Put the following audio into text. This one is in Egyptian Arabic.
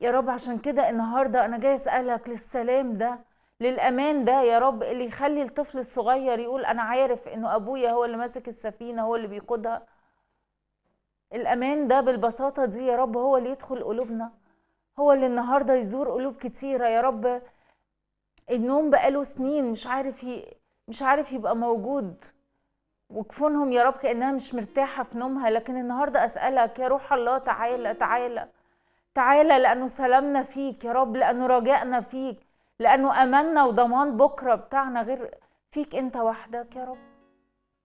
يا رب عشان كده النهارده انا جاي اسالك للسلام ده للامان ده يا رب اللي يخلي الطفل الصغير يقول انا عارف انه ابويا هو اللي ماسك السفينه هو اللي بيقودها الامان ده بالبساطه دي يا رب هو اللي يدخل قلوبنا هو اللي النهارده يزور قلوب كتيره يا رب النوم بقاله سنين مش عارف ي... مش عارف يبقى موجود وكفونهم يا رب كانها مش مرتاحه في نومها لكن النهارده اسالك يا روح الله تعالى تعالى تعالى لانه سلامنا فيك يا رب لانه رجائنا فيك لانه املنا وضمان بكره بتاعنا غير فيك انت وحدك يا رب